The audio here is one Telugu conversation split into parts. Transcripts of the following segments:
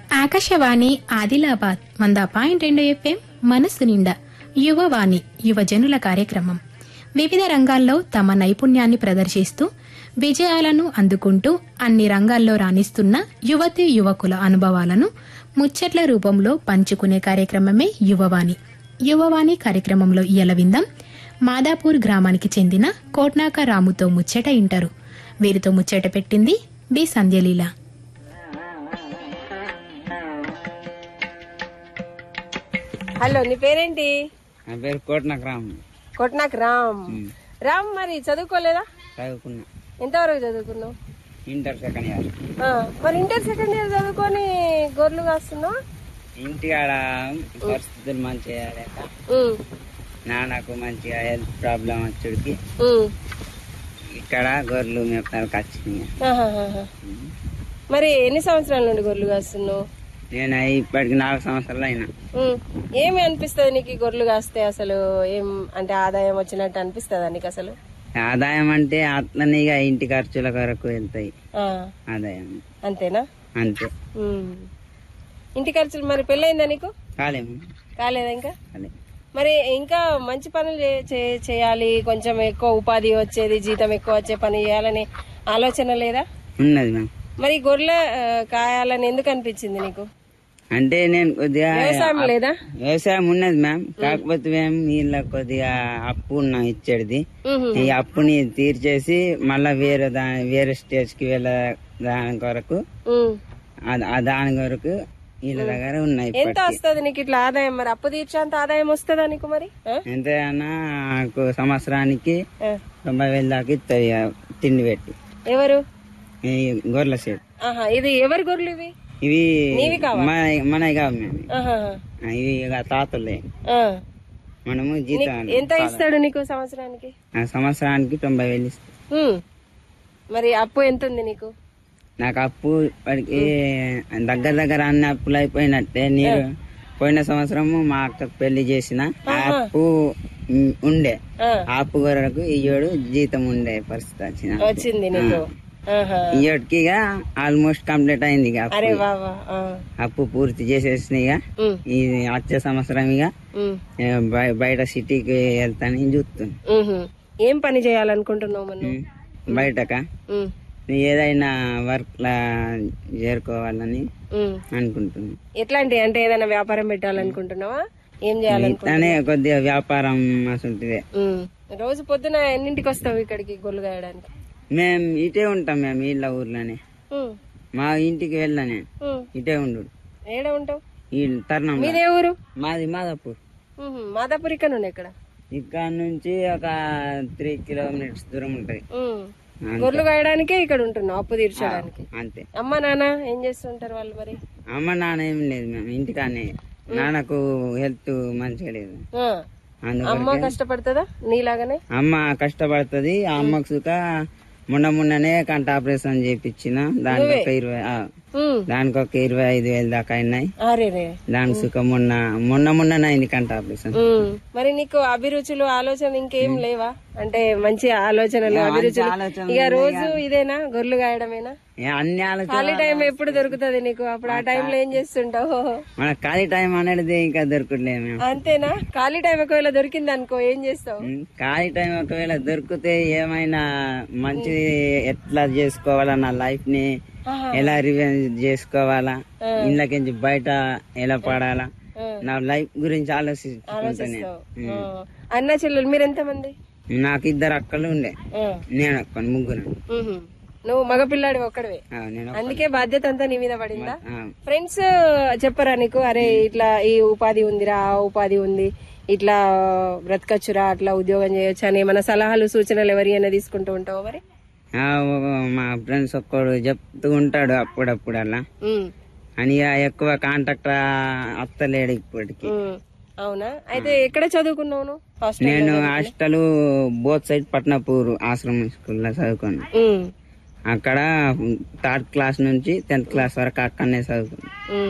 ఆకాశవాణి ఆదిలాబాద్ వంద పాయింట్ రెండు ఎఫ్ఎం మనస్సు నిండా యువవాణి యువజనుల కార్యక్రమం వివిధ రంగాల్లో తమ నైపుణ్యాన్ని ప్రదర్శిస్తూ విజయాలను అందుకుంటూ అన్ని రంగాల్లో రాణిస్తున్న యువతి యువకుల అనుభవాలను ముచ్చట్ల రూపంలో పంచుకునే కార్యక్రమమే యువవాణి యువవాణి కార్యక్రమంలో ఇయల విందాం మాదాపూర్ గ్రామానికి చెందిన కోట్నాక రాముతో ముచ్చట ఇంటారు వీరితో ముచ్చట పెట్టింది బి సంధ్యలీల హలో నీ పేరేంటి నా పేరు కోటనక రామ్ కొట్నాక్ రామ్ రామ్ మరి చదువుకోలేదా చదువుకున్నా ఎంతవరకు చదువుకున్నావు ఇంటర్ సెకండ్ ఇయర్ ఆ, మరి ఇంటర్ సెకండ్ ఇయర్ చదువుకొని గొర్రెలు కాస్తున్నావు ఇంటికాడ పరిస్థితులు మంచిగా లేక ఉమ్, నాన్నకు మంచిగా హెల్త్ ప్రాబ్లం వచ్చుడికి ఉమ్. ఇక్కడ గొర్రెలు మేపుతానికి వచ్చినాయి ఆహాహాహా. మరి ఎన్ని సంవత్సరాల నుండి గొర్రెలు కాస్తున్నావు నేను ఇప్పటికి నాలుగు సంవత్సరాలు అయినా ఉమ్. ఏమి అనిపిస్తుంది నీకు ఈ గొర్రెలు కాస్తే అసలు ఏం అంటే ఆదాయం వచ్చినట్టు అనిపిస్తుందా నీకు అసలు ఆదాయం అంటే అట్లనే ఇక ఇంటి ఖర్చుల కొరకు వెళ్తాయి ఆ, ఆదాయం అంతేనా అంతే ఉమ్. ఇంటి ఖర్చులు మరి పెళ్ళయిందా నీకు కాలేము కాలేదా ఇంకా కాలే మరి ఇంకా మంచి పనులు చే- చే- చేయాలి కొంచెం ఎక్కువ ఉపాధి వచ్చేది జీతం ఎక్కువ వచ్చే పని చేయాలని ఆలోచన లేదా ఉన్నది మ్యామ్ మరి గొర్రెల ఆ, కాయాలని ఎందుకు అనిపించింది నీకు అంటే నేను కొద్దిగా వ్యవసాయం లేదా వ్యవసాయం ఉన్నది మ్యామ్ కాకపోతే మేము వీళ్ళ కొద్దిగా అప్పు ఉన్నాం ఇచ్చేది ఉహు. ఈ అప్పుని తీర్చేసి మళ్ళా వేరే దాని వేరే స్టేజ్ కి వెళ్ళ దాని కొరకు ఉమ్. ఆ- ఆ దాని కొరకు వీళ్ళ దగ్గర ఉన్నాయి ఎంత ఇప్పటికి. వస్తుంది నీకు ఇట్లా ఆదాయం మరి అప్పు తీర్చేంత ఆదాయం వస్తుందా నీకు మరి ఆ? ఎంతైనా నాకు సంవత్సరానికి ఆ. తొంభై వేలు దాకా ఇస్తుంది ఇక తిండి పెట్టి ఎవరు ఈ గొర్రెల సేట్ ఆహా ఇది ఎవరి గొర్రెలు ఇవి ఇవి నీవి కావా? మన మనవి కావు మేము ఆహాహా. ఇవి ఇక తాతలే ఆ. మనము జీతం ఎంత ఇస్తాడు నీకు సంవత్సరానికి ఆ సంవత్సరానికి తొంభై వేలు ఇస్తాం ఉమ్. మరి అప్పు ఎంత ఉంది నీకు నాకు అప్పు ఇప్పటికి దగ్గర దగ్గర అన్ని అప్పులు అయిపోయినట్టే నీరు పోయిన సంవత్సరము మా అక్కకు పెళ్లి చేసిన ఆ అప్పు ఉమ్, ఉండే ఆ. ఆ అప్పు కొరకు ఇయ్యోడు జీతం ఉండే పరిస్థితి వచ్చిన వచ్చింది నీకు ఆహా. ఇయ్యోడికి ఇక ఆల్మోస్ట్ కంప్లీట్ అయింది ఇక అప్పు. అరే బాబా ఆ. అప్పు పూర్తి చేసేసిన ఇక ఉమ్. ఈ వచ్చే సంవత్సరం ఇక ఉమ్. ఏ, బయ- బయట సిటీకి వెళ్తానని చూస్తున్నా ఉహు. ఏం పని చేయాలనుకుంటున్నావు మనం ఉమ్. బయటక ఏదైనా వర్క్ లా చేరుకోవాలని అనుకుంటున్నా ఎట్లాంటి అంటే ఏదైనా వ్యాపారం పెట్టాలనుకుంటున్నావా ఏం చేయాలనుకుంటున్నావు ఇట్లానే కొద్దిగా వ్యాపారం అసలుంటిదే ఉమ్. రోజు పొద్దున ఎన్నింటికి వస్తావు ఇక్కడికి గొల్లు గాయడానికి మేము ఇటే ఉంటాం మేము ఇళ్ళ ఊర్లోనే ఉమ్. మా ఇంటికి వెళ్ళనే ఉమ్. ఇటే ఉండు ఏడ ఉంటావు ఈ తరుణం మీదే ఊరు మాది మాదాపూర్ ఉహు. మాదాపూర్ ఇక్కడ నుండి ఎక్కడ ఇక్కడ నుంచి ఒక త్రీ కిలోమీటర్స్ దూరం ఉంటది ఉమ్. అంతే. గొర్రెలు గాయడానికే ఇక్కడ ఉంటున్నావు అప్పు తీర్చడానికి అంతే అమ్మ నాన్న ఏం చేస్తుంటారు వాళ్ళు మరి అమ్మ నాన్న ఏం లేదు మేము ఇంటికానే నాన్నకు హెల్త్ మంచిగా లేదు ఆ. అందుకు అమ్మ కష్టపడుతుందా నీలాగానే అమ్మ కష్టపడుతుంది ఆ అమ్మకు సుఖ మొన్న మొన్ననే కంట ఆపరేషన్ చేయించిన దానికి ఒక ఇరవై ఆ, ఉమ్. దానికి ఒక ఇరవై ఐదు వేలు దాకా అయినాయి అరే రే దానికి సుఖ మొన్న మొన్న మొన్ననే అయింది కంట ఆపరేషన్ ఉమ్. మరి నీకు అభిరుచులు ఆలోచన ఇంకేం లేవా అంటే మంచి ఆలోచనలు అభిరుచులు ఆలోచనలు ఇక రోజు ఇదేనా గొర్రెలు గాయడమేనా ఏ అన్ని ఆలోచన ఖాళీ టైం ఎప్పుడు దొరుకుతుంది నీకు అప్పుడు ఆ టైంలో ఏం చేస్తుంటావు మన ఖాళీ టైం అనేది ఇంకా దొరకట్లేదు మేము అంతేనా ఖాళీ టైం ఒకవేళ దొరికింది అనుకో ఏం చేస్తావు ఉం, ఖాళీ టైం ఒకవేళ దొరికితే ఏమైనా మంచిది ఎట్లా చేసుకోవాలా నా లైఫ్ ని ఆహా. ఎలా రివెంజ్ చేసుకోవాలా ఇంట్లోకించి బయట ఎలా పడాలా ఆ. నా లైఫ్ గురించి ఆలోచించుకుంటానే ఆ. అన్న చెల్లెలు మీరు ఎంతమంది నాకు ఇద్దరు అక్కలు ఉండే ఆ. నేను ఒక్కను ముగ్గురు ఉహు. నువ్వు మగపిల్లాడి ఒక్కడివే ఆ, నేను ఒక్క- అందుకే బాధ్యత అంతా నీ మీద పడిందా ఆ, ఫ్రెండ్స్ చెప్పరా నీకు అరే ఇట్లా ఈ ఉపాధి ఉందిరా ఆ ఉపాధి ఉంది ఇట్లా బ్రతకచ్చురా అట్లా ఉద్యోగం చేయొచ్చు అని ఏమైనా సలహాలు సూచనలు ఎవరి అయినా తీసుకుంటూ ఉంటావు మరి ఆ, ఒక- మా ఫ్రెండ్స్ ఒక్కడు చెప్తూ ఉంటాడు అప్పుడప్పుడు అలా ఉమ్, అని ఇక ఎక్కువ కాంటాక్ట్ అత్తలేడు ఇప్పటికి ఉమ్. అవునా అయితే ఎక్కడ చదువుకున్నావు నువ్వు హాస్టల్ నేను హాస్టల్ బోత్ సైడ్ పట్నాపూర్ ఆశ్రమం స్కూల్లో చదువుకున్నాను ఉమ్, అక్కడ థర్డ్ క్లాస్ నుంచి టెన్త్ క్లాస్ వరకు అక్కడనే చదువుకున్నాను ఉమ్.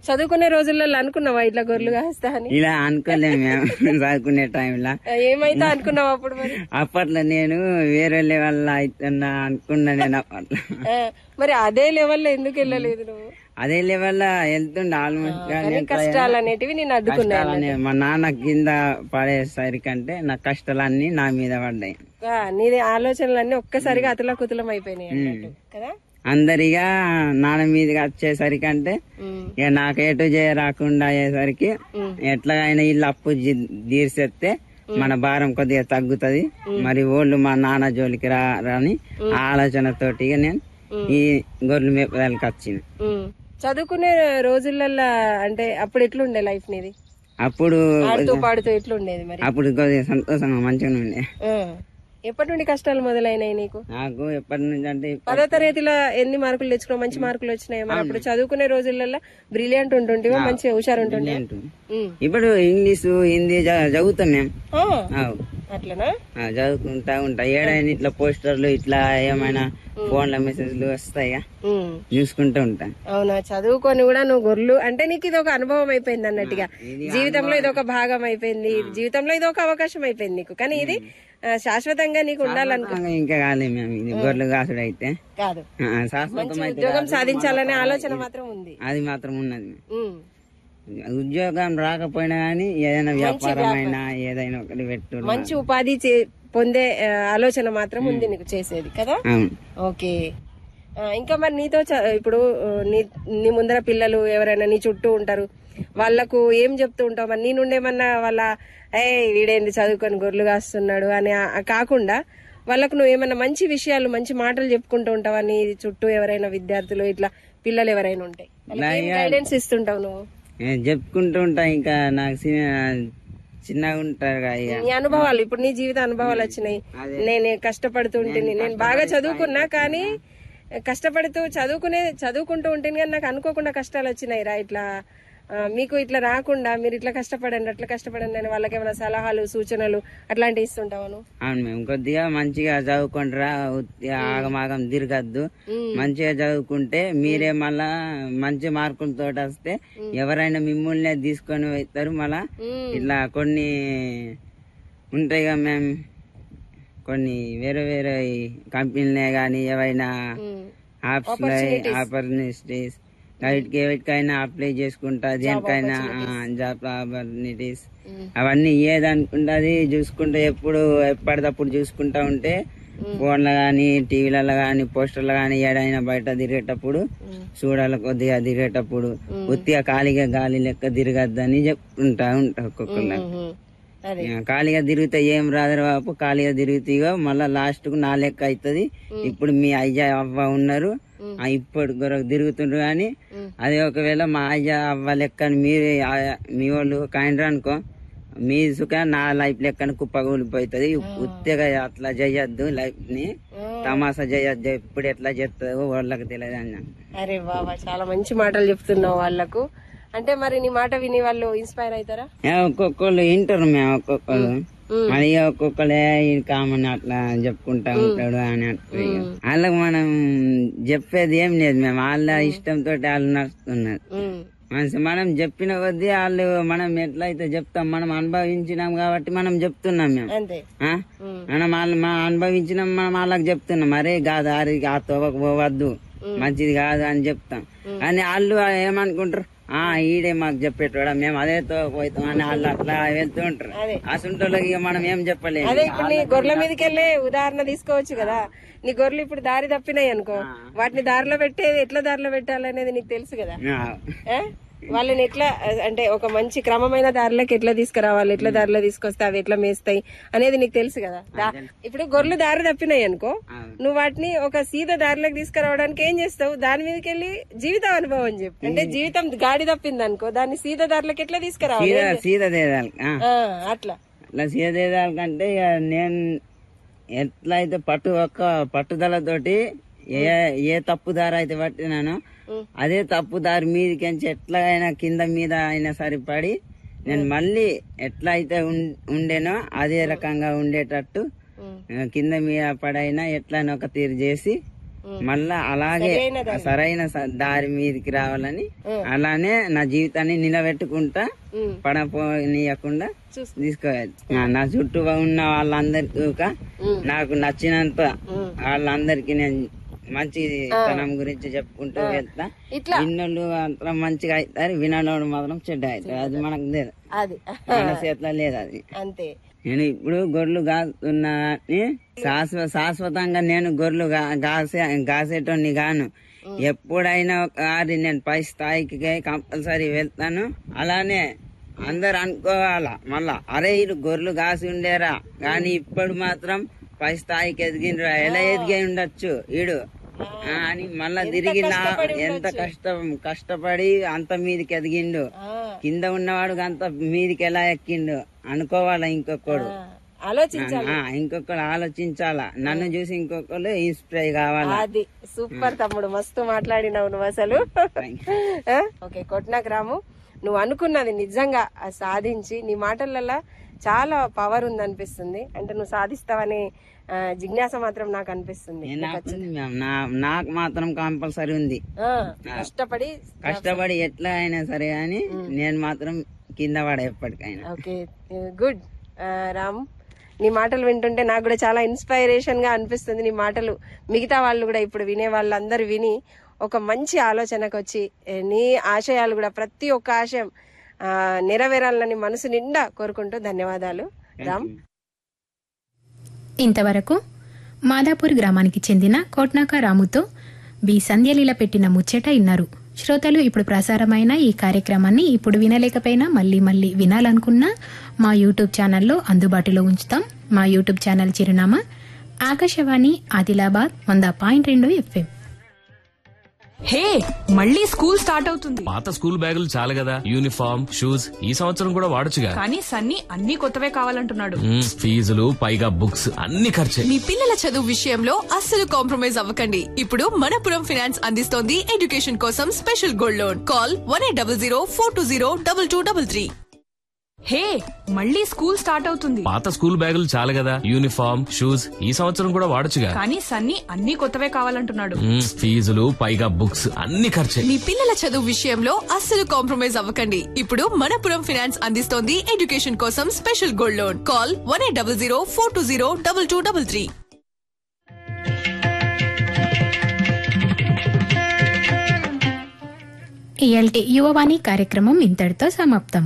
చదువుకునే రోజులలో అనుకున్నావా ఇట్లా గొర్రెలు కాస్తా అని ఇలా అనుకోలేము మేము చదువుకునే టైంలో ఏమైతే అనుకున్నావు అప్పుడు మరి అప్పట్లో నేను వేరే లెవెల్ అవుతున్నా అనుకున్నా నేను అప్పట్లో ఆ, మరి అదే లెవెల్లో ఎందుకు వెళ్ళలేదు నువ్వు అదే లెవెల్ వెళ్తుండే ఆల్మోస్ట్ కానీ కష్టాలు అనేటివి నేను అడ్డుకున్నాను కష్టాలని మా నాన్న కింద పడేసరికంటే నా కష్టాలన్నీ నా మీద పడ్డాయి ఆ, నీది ఆలోచనలన్నీ ఒక్కసారిగా అతుల కుతులం అయిపోయినాయి అన్నట్టు కదా అందరిగా నాన్న మీదకి వచ్చేసరికంటే ఉమ్, ఇక నాకు ఎటు చేయ రాకుండా అయ్యేసరికి ఎట్లాగైనా ఇల్లు అప్పు జి- తీర్చేస్తే మన భారం కొద్దిగా తగ్గుతది మరి ఓళ్ళు మా నాన్న జోలికి రా రాని ఆ ఆలోచనతోటి ఇక నేను ఈ గొర్రెలు మేపదానికి వచ్చింది ఉమ్. చదువుకునే రోజులల్లో అంటే అప్పుడు ఎట్లుండే లైఫ్ నీది అప్పుడు ఆడుతూ పాడుతూ ఎట్లుండేది మరి అప్పుడు కొద్దిగా సంతోషంగా మంచిగా ఉండే ఆ. ఎప్పటి నుండి కష్టాలు మొదలైనాయి నీకు నాకు ఎప్పటి నుంచి అంటే పదో తరగతిలో ఎన్ని మార్కులు తెచ్చుకున్నావు మంచి మార్కులు వచ్చినాయి మరి అప్పుడు చదువుకునే రోజులలో బ్రిలియంట్ ఉంటుంటివా మంచి హుషారు ఉంటుండే ఉంటుంది. ఇప్పుడు ఇంగ్లీషు హిందీ చ- చదువుతాం మేము అవు. అట్లనా ఆ, చదువుకుంటా ఉంటా ఏడైనా ఇట్లా పోస్టర్లు ఇట్లా ఏమైనా ఫోన్ల మెసేజ్లు వస్తాయి ఉమ్. చూసుకుంటూ ఉంటా అవునా చదువుకొని కూడా నువ్వు గొర్రెలు అంటే నీకు ఇది ఒక అనుభవం అయిపోయింది అన్నట్టుగా జీవితంలో ఇది ఒక భాగం అయిపోయింది జీవితంలో ఇది ఒక అవకాశం అయిపోయింది నీకు కానీ ఇది ఆ, శాశ్వతంగా నీకు ఉండాలనుకో ఇంకా- ఇంకా కాలేదు మేము ఇది గొర్రెలు కాసుడు అయితే కాదు ఆ, శాశ్వతం అయితే ఉద్యోగం సాధించాలనే ఆలోచన మాత్రం ఉంది అది మాత్రం ఉన్నది ఉమ్. ఉద్యోగం రాకపోయినా గానీ ఏదైనా వ్యాపారం అయినా ఏదైనా ఒకటి పెట్టు మంచి ఉపాధి చే- పొందే ఆ, ఆలోచన మాత్రం ఉంది నీకు చేసేది కదా అవును ఓకే ఆ, ఇంకా మరి నీతో చ- ఇప్పుడు ఆ, నీ నీ ముందర పిల్లలు ఎవరైనా నీ చుట్టూ ఉంటారు వాళ్ళకు ఏం చెప్తూ ఉంటావు మరి నీ నుండేమన్నా వాళ్ళ ఏ వీడేంది చదువుకొని గొర్రెలు కాస్తున్నాడు అని ఆ- ఆ కాకుండా వాళ్ళకు నువ్వు ఏమన్నా మంచి విషయాలు మంచి మాటలు చెప్పుకుంటూ ఉంటావా నీ చుట్టూ ఎవరైనా విద్యార్థులు ఇట్లా పిల్లలు ఎవరైనా ఉంటాయి గైడెన్స్ ఇస్తుంటావు నువ్వు నేను చెప్పుకుంటూ ఉంటా ఇంకా నాకు చిన్న- చిన్నగా ఉంటారు కదా ఇక నీ అనుభవాలు ఇప్పుడు నీ జీవిత అనుభవాలు వచ్చినాయి నేను కష్టపడుతుంటేని నేను బాగా చదువుకున్నా కానీ కష్టపడుతూ చదువుకునే చదువుకుంటూ ఉంటేనే కానీ నాకు అనుకోకుండా కష్టాలు వచ్చినాయి రా ఇట్లా ఆ, మీకు ఇట్లా రాకుండా మీరు ఇట్లా కష్టపడండి అట్లా కష్టపడండి అని వాళ్ళకి ఏమైనా సలహాలు సూచనలు అట్లాంటివి ఇస్తుంటావు అవును మేము కొద్దిగా మంచిగా చదువుకుంటారా ఉత్తిగా ఆగమాగం తిరగద్దు మంచిగా చదువుకుంటే మీరే మళ్ళా మంచి మార్కులతో వస్తే ఎవరైనా మిమ్మల్ని తీసుకొని పోతారు మళ్ళా ఇట్లా కొన్ని ఉంటాయి కదా మేము కొన్ని వేరే వేరే కంపెనీలే కానీ ఏవైనా యాప్స్ ఆపర్చునిటీస్ వాటికి ఎవరికైనా అప్లై చేసుకుంటా దేనికైనా జాబ్ ఆపర్చునిటీస్ అవన్నీ ఏదనుకుంటే అది చూసుకుంటే ఎప్పుడు ఎప్పటికప్పుడు చూసుకుంటా ఉంటే ఫోన్లో కానీ టీవీలలో కానీ పోస్టర్లు కానీ ఏడైనా బయట తిరిగేటప్పుడు చూడాలి కొద్దిగా తిరిగేటప్పుడు ఉత్తిగా ఖాళీగా గాలి లెక్క తిరగద్దని చెప్తుంటా ఉంటా ఒక్కొక్కరు అదే ఖాళీగా తిరిగితే ఏం రాదు బాబు ఖాళీగా తిరుగుతాయో మళ్ళా లాస్ట్ కు నా లెక్క అవుతుంది ఇప్పుడు మీ అయ్య అవ్వ ఉన్నారు ఆ ఇప్పుడు గొర్రె తిరుగుతుండ్రు కానీ అదే ఒకవేళ మా అయ్య అవ్వ లెక్క మీరు ఆ- మీ వాళ్ళు కాయండ్రు అనుకో మీ సుఖ నా లైఫ్ లెక్కన కుప్పగూలిపోతుంది ఉత్తగా అట్లా చేయొద్దు లైఫ్ ని తమాషా చేయొద్దు ఎప్పుడు ఎట్లా చేస్తుందో వాళ్ళకి తెలియదు అన్న అరే బాబా చాలా మంచి మాటలు చెప్తున్నావు వాళ్ళకు అంటే మరి నీ మాట విని వాళ్ళు ఇన్స్పైర్ అవుతారా ఏ, ఒక్కొక్కళ్ళు వింటారు మేము ఒక్కొక్కరు మరి ఒక్కొక్కలే కామన్ అట్లా చెప్పుకుంటా ఉంటాడు అని అంటారు ఇక. వాళ్ళకి మనం చెప్పేది ఏం లేదు మేము వాళ్ళ ఇష్టంతో వాళ్ళు నడుస్తున్నారు ఉమ్. మనసి మనం చెప్పిన కొద్దీ వాళ్ళు మనం ఎట్లయితే చెప్తాం మనం అనుభవించినాం కాబట్టి మనం చెప్తున్నాం మేము అంతే ఆ? మనం వాళ్ళు మనం అనుభవించినాం మనం వాళ్ళకి చెప్తున్నాం అరే కాదు అరే ఆ తోవకు పోవద్దు మంచిది కాదు అని చెప్తాం కానీ వాళ్ళు ఏమనుకుంటారు ఆ ఈడే మాకు చెప్పేటోడా మేము అదే తోవ పోతాం అని వాళ్ళు అట్లా వెళ్తూ ఉంటారు ఆ సుంటోళ్ళకి ఇక మనం ఏం చెప్పలేము అదే ఇప్పుడు నీ గొర్రెల మీదకి వెళ్ళే ఉదాహరణ తీసుకోవచ్చు కదా నీ గొర్రెలు ఇప్పుడు దారి తప్పినాయి అనుకో వాటిని దారిలో పెట్టేది ఎట్లా దారిలో పెట్టాలనేది నీకు తెలుసు కదా ఆ, ఆ? వాళ్ళని ఎట్లా అంటే ఒక మంచి క్రమమైన దారిలోకి ఎట్లా తీసుకురావాలి ఎట్లా దారిలో తీసుకొస్తే అవి ఎట్లా మేస్తాయి అనేది నీకు తెలుసు కదా దా- ఇప్పుడు గొర్రెలు దారి తప్పినాయి అనుకో నువ్వు వాటిని ఒక సీద దారిలోకి తీసుకురావడానికి ఏం చేస్తావు దాని మీదకి వెళ్ళి జీవితం అనుభవం చెప్పు అంటే జీవితం గాడి తప్పింది అనుకో దాన్ని సీద దారిలోకి ఎట్లా తీసుకురావాలి సీదా సీదా దేదాలి ఆ. ఆ, అట్లా అట్లా సీదేదాల కంటే ఇక నేను ఎట్లా అయితే పట్టు ఒక్క పట్టుదలతోటి ఏ ఏ తప్పు దారి అయితే పట్టినానో అదే తప్పు దారి మీదకించి ఎట్లా అయినా కింద మీద అయినా సరిపడి నేను మళ్ళీ ఎట్లా అయితే ఉం- ఉండేనో అదే రకంగా ఉండేటట్టు ఆ, కింద మీద పడైనా ఎట్లా ఒక తీరు చేసి మళ్ళా అలాగే సరైన దారి. సరైన స- దారి మీదకి రావాలని అలానే నా జీవితాన్ని నిలబెట్టుకుంటా ఉమ్. పడపోనీయకుండా చూస్- తీసుకోవాలి ఆ, నా చుట్టూ ఉన్న వాళ్ళందరికీ ఒక ఉమ్. నాకు నచ్చినంత ఉమ్. వాళ్ళందరికీ నేను మంచి తనం గురించి చెప్పుకుంటూ వెళ్తా ఇట్లా విన్నోళ్ళు మాత్రం మంచిగా అవుతారు వినోడు మాత్రం చెడ్డ అవుతారు అది మనకు లేదు అది మన చేతిలో లేదు అది అంతే నేను ఇప్పుడు గొర్రెలు కాస్తున్నా శాశ్వత శాశ్వతంగా నేను గొర్రెలు గా- గాసే గాసేటోని గాను ఎప్పుడైనా ఒకసారి నేను పై స్థాయికి కంపల్సరీ వెళ్తాను అలానే అందరు అనుకోవాలా మళ్ళా అరే వీళ్ళు గొర్రెలు కాసి ఉండేరా కానీ ఇప్పుడు మాత్రం పై స్థాయికి ఎదిగిండ్రా ఎలా ఎదిగి ఉండొచ్చు ఈడు ఆ, అని మళ్ళా తిరిగి నా ఎంత కష్టం కష్టపడి అంత మీదకి ఎదిగిండు ఆ, కింద ఉన్నవాడు అంత మీదికి ఎలా ఎక్కిండు అనుకోవాలా ఇంకొకడు ఆ, ఆలోచించాలి ఆ, ఇంకొకరు ఆలోచించాలా నన్ను చూసి ఇంకొకరు ఇన్స్పైర్ కావాలా అది సూపర్ తమ్ముడు మస్తు మాట్లాడినావు నువ్వు అసలు ఆ? ఓకే కొట్నాక రాము నువ్వు అనుకున్నది నిజంగా ఆ సాధించి నీ మాటలలో చాలా పవర్ ఉంది అనిపిస్తుంది అంటే నువ్వు సాధిస్తావనే ఆ, జిజ్ఞాస మాత్రం నాకు అనిపిస్తుంది నేను నాకుంది మ్యామ్. నా నాకు మాత్రం కంపల్సరీ ఉంది ఆ, కష్టపడి కష్టపడి ఎట్లా అయినా సరే అని నేను మాత్రం కింద పడ ఎప్పటికైనా ఓకే గుడ్ రామ్ నీ మాటలు వింటుంటే నాకు కూడా చాలా ఇన్స్పైరేషన్ గా అనిపిస్తుంది నీ మాటలు మిగతా వాళ్ళు కూడా ఇప్పుడు వినే వాళ్ళందరూ విని ఒక మంచి ఆలోచనకు వచ్చి ఏ, నీ ఆశయాలు కూడా ప్రతి ఒక్క ఆశయం ఆ, నెరవేరాలని మనసు నిండా కోరుకుంటూ ధన్యవాదాలు రామ్ ఇంతవరకు మాదాపూర్ గ్రామానికి చెందిన కోట్నాక రాముతో బి సంధ్యలీల పెట్టిన ముచ్చట ఇన్నారు శ్రోతలు ఇప్పుడు ప్రసారమైన ఈ కార్యక్రమాన్ని ఇప్పుడు వినలేకపోయినా మళ్ళీ మళ్ళీ వినాలనుకున్నా మా యూట్యూబ్ ఛానల్లో అందుబాటులో ఉంచుతాం మా యూట్యూబ్ ఛానల్ చిరునామా ఆకాశవాణి ఆదిలాబాద్ వంద పాయింట్ రెండు ఎఫ్ఎం హే మళ్ళీ స్కూల్ స్టార్ట్ అవుతుంది పాత స్కూల్ బ్యాగులు చాలు కదా యూనిఫామ్ షూస్ ఈ సంవత్సరం కూడా వాడొచ్చుగా కానీ సన్నీ అన్ని కొత్తవే కావాలంటున్నాడు మ్మ్, ఫీజులు పైగా బుక్స్ అన్ని ఖర్చే మీ పిల్లల చదువు విషయంలో అస్సలు కాంప్రమైజ్ అవ్వకండి ఇప్పుడు మనపురం ఫైనాన్స్ అందిస్తోంది ఎడ్యుకేషన్ కోసం special gold loan call one eight double zero four two zero double two double three హే మళ్ళీ స్కూల్ స్టార్ట్ అవుతుంది పాత స్కూల్ బ్యాగులు చాలు కదా యూనిఫామ్ షూస్ ఈ సంవత్సరం కూడా వాడొచ్చుగా కానీ సన్నీ అన్ని కొత్తవే కావాలంటున్నాడు మ్మ్, ఫీజులు పైగా బుక్స్ అన్ని ఖర్చే మీ పిల్లల చదువు విషయంలో అస్సలు కాంప్రమైజ్ అవ్వకండి ఇప్పుడు మనపురం ఫైనాన్స్ అందిస్తోంది ఎడ్యుకేషన్ కోసం special gold loan call one eight double zero four two zero double two double three ఇయల్టి యువవాణి కార్యక్రమం ఇంతటితో సమాప్తం